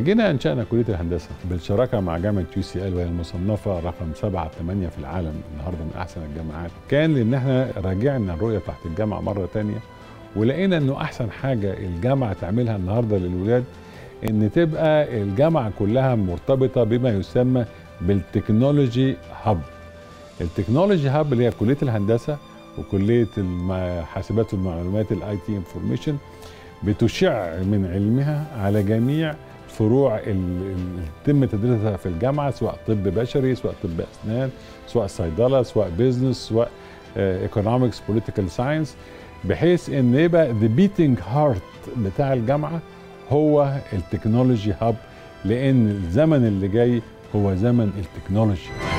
جينا انشانا كليه الهندسه بالشراكه مع جامعه يو سي ال وهي المصنفه رقم 7 8 في العالم النهارده من احسن الجامعات كان لان احنا راجعنا الرؤيه تحت الجامعه مره تانية ولقينا انه احسن حاجه الجامعه تعملها النهارده للولاد ان تبقى الجامعه كلها مرتبطه بما يسمى بالتكنولوجي هاب التكنولوجي هاب اللي هي كليه الهندسه وكليه حاسبات المعلومات الاي تي انفورميشن بتشع من علمها على جميع فروع اللي يتم تدريسها في الجامعه سواء طب بشري سواء طب اسنان سواء صيدله سواء بيزنس سواء ايكونومكس بوليتيكال ساينس بحيث ان يبقى ذا بيتنج هارت بتاع الجامعه هو التكنولوجي هاب لان الزمن اللي جاي هو زمن التكنولوجي